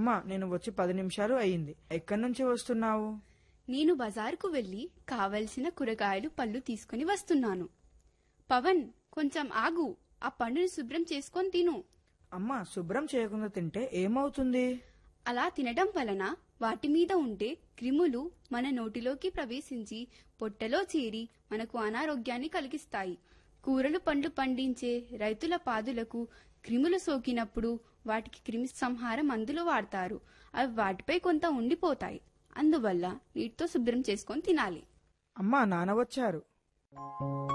అమ్మా నేను వచ్చి పది నిమిషాలు అయ్యింది ఎక్కడి నుంచి వస్తున్నావు నేను బజారుకు వెళ్లి కావలసిన కూరగాయలు పళ్ళు తీసుకుని వస్తున్నాను పవన్ కొంచెం ఆగు ఆ పండుని శుభ్రం చేసుకొని తిను అమ్మా శుభ్రం చేయకుండా తింటే ఏమవుతుంది అలా తినడం వలన వాటి మీద ఉండే క్రిములు మన నోటిలోకి ప్రవేశించి పొట్టలో చేరి మనకు అనారోగ్యాన్ని కలిగిస్తాయి కూరలు పండ్లు పండించే రైతుల పాదులకు క్రిములు సోకినప్పుడు వాటికి క్రిమి సంహార మందులు వాడతారు అవి వాటిపై కొంత ఉండిపోతాయి అందువల్ల నీటితో శుభ్రం చేసుకొని తినాలి అమ్మా నాన్న వచ్చారు